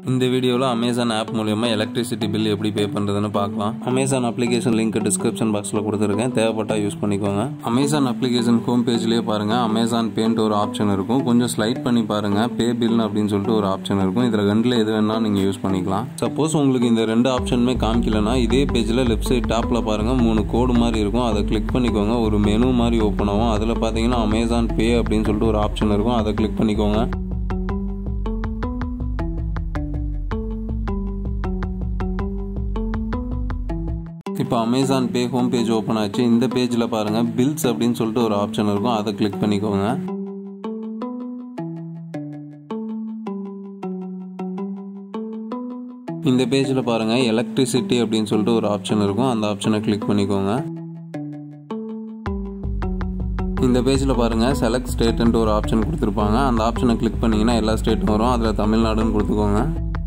இந்த வீடியோவில் Amazon app மூலியமாக எலக்ட்ரிசிட்டி பில் எப்படி பே பண்ணுறதுன்னு பார்க்கலாம் அமேசான் அப்ளிகேஷன் லிங்க் டிஸ்கிரிப்ஷன் பாக்ஸில் கொடுத்துருக்கேன் தேவைப்பட்டால் யூஸ் பண்ணிக்கோங்க அமேசான் அப்ளிகேஷன் ஹோம் பேஜ்லேயே பாருங்கள் அமேசான் பேன்ட் ஒரு ஆப்ஷன் இருக்கும் கொஞ்சம் ஸ்லைட் பண்ணி பாருங்கள் பே பில் அப்படின்னு சொல்லிட்டு ஒரு ஆப்ஷன் இருக்கும் இதில் ரெண்டில் எது வேணால் நீங்கள் யூஸ் பண்ணிக்கலாம் சப்போஸ் உங்களுக்கு இந்த ரெண்டு ஆப்ஷனுமே காமிக்கலனா இதே பேஜில் லெஃப்ட் சைட் டாப்பில் பாருங்கள் மூணு கோடு மாதிரி இருக்கும் அதை கிளிக் பண்ணிக்கோங்க ஒரு மெனு மாதிரி ஓப்பன் ஆகும் அதில் பார்த்தீங்கன்னா அமேசான் பே அப்படின்னு சொல்லிட்டு ஒரு ஆப்ஷன் இருக்கும் அதை கிளிக் பண்ணிக்கோங்க இப்போ Amazon pay home page open ஆச்சு இந்த பேஜில் பாருங்கள் பில்ஸ் அப்படின்னு சொல்லிட்டு ஒரு ஆப்ஷன் இருக்கும் அதை கிளிக் பண்ணிக்கோங்க இந்த பேஜில் பாருங்கள் எலக்ட்ரிசிட்டி அப்படின்னு சொல்லிட்டு ஒரு ஆப்ஷன் இருக்கும் அந்த ஆப்ஷனை கிளிக் பண்ணிக்கோங்க இந்த பேஜில் பாருங்கள் செலக்ட் ஸ்டேட்டுன்ட்டு ஒரு ஆப்ஷன் கொடுத்துருப்பாங்க அந்த ஆப்ஷனை கிளிக் பண்ணிங்கன்னா எல்லா ஸ்டேட்டும் வரும் அதில் தமிழ்நாடுன்னு கொடுத்துக்கோங்க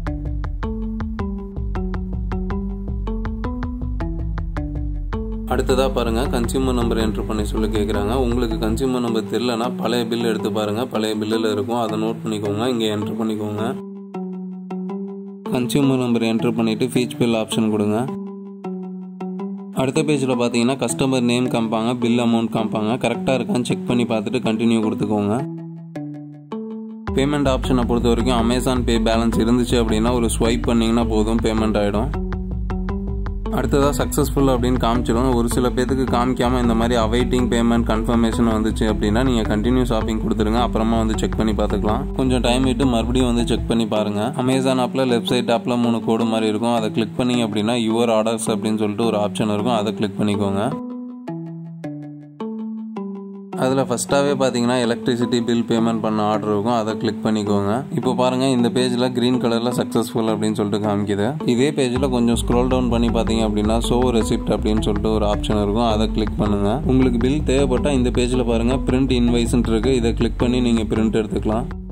அடுத்ததாக பாருங்கள் கன்சியூமர் நம்பர் என்ட்ரு பண்ணி சொல்லி கேட்குறாங்க உங்களுக்கு கன்சியூமர் நம்பர் தெரிலனா பழைய பில் எடுத்து பாருங்கள் பழைய பில்லில் இருக்கும் அதை நோட் பண்ணிக்கோங்க இங்கே என்ட்ரு பண்ணிக்கோங்க கன்சியூமர் நம்பர் என்ட்ரு பண்ணிவிட்டு ஃபீச் பில் ஆப்ஷன் கொடுங்க அடுத்த பேஜில் பார்த்தீங்கன்னா கஸ்டமர் நேம் காமிப்பாங்க பில் அமௌண்ட் காமிப்பாங்க கரெக்டாக இருக்கான்னு செக் பண்ணி பார்த்துட்டு கண்டினியூ கொடுத்துக்கோங்க பேமெண்ட் ஆப்ஷனை பொறுத்த வரைக்கும் அமேசான் பே பேலன்ஸ் இருந்துச்சு அப்படின்னா ஒரு ஸ்வைப் பண்ணிங்கன்னா போதும் பேமெண்ட் ஆகிடும் அடுத்ததாக சக்ஸஸ்ஃபுல் அப்படின்னு காமிச்சிடும் ஒரு சில பேத்துக்கு காமிக்காமல் இந்த மாதிரி அவைட்டிங் பேமெண்ட் கன்ஃபர்மேஷன் வந்துச்சு அப்படின்னா நீங்கள் கண்டினியூ ஷாப்பிங் கொடுத்துருங்க அப்புறமா வந்து செக் பண்ணி பார்த்துக்கலாம் கொஞ்சம் டைம் விட்டு மறுபடியும் வந்து செக் பண்ணி பாருங்கள் அமேசான் ஆப்பில் லெஃப்ட் சைட் ஆப்பில் மூணு கோடு மாதிரி இருக்கும் அதை கிளிக் பண்ணி அப்படின்னா யுவர் ஆர்டர்ஸ் அப்படின்னு சொல்லிட்டு ஒரு ஆப்ஷன் இருக்கும் அதை கிளிக் பண்ணிக்கோங்க அதில் ஃபஸ்ட்டாகவே பார்த்தீங்கன்னா எலக்ட்ரிசிட்டி பில் பேமெண்ட் பண்ண ஆர்டர் இருக்கும் அதை கிளிக் பண்ணிக்கோங்க இப்போ பாருங்கள் இந்த பேஜில் க்ரீன் கலரில் சக்ஸஸ்ஃபுல் அப்படின்னு சொல்லிட்டு காமிக்குது இதே பேஜில் கொஞ்சம் ஸ்க்ரோல் டவுன் பண்ணி பார்த்தீங்க அப்படின்னா ஷோ ரெசிப்ட் அப்படின்னு சொல்லிட்டு ஒரு ஆப்ஷன் இருக்கும் அதை கிளிக் பண்ணுங்கள் உங்களுக்கு பில் தேவைப்பட்டால் இந்த பேஜில் பாருங்கள் பிரிண்ட் இன்வைஸ்ன்ட்டு இருக்குது இதை கிளிக் பண்ணி நீங்கள் பிரிண்ட் எடுத்துக்கலாம்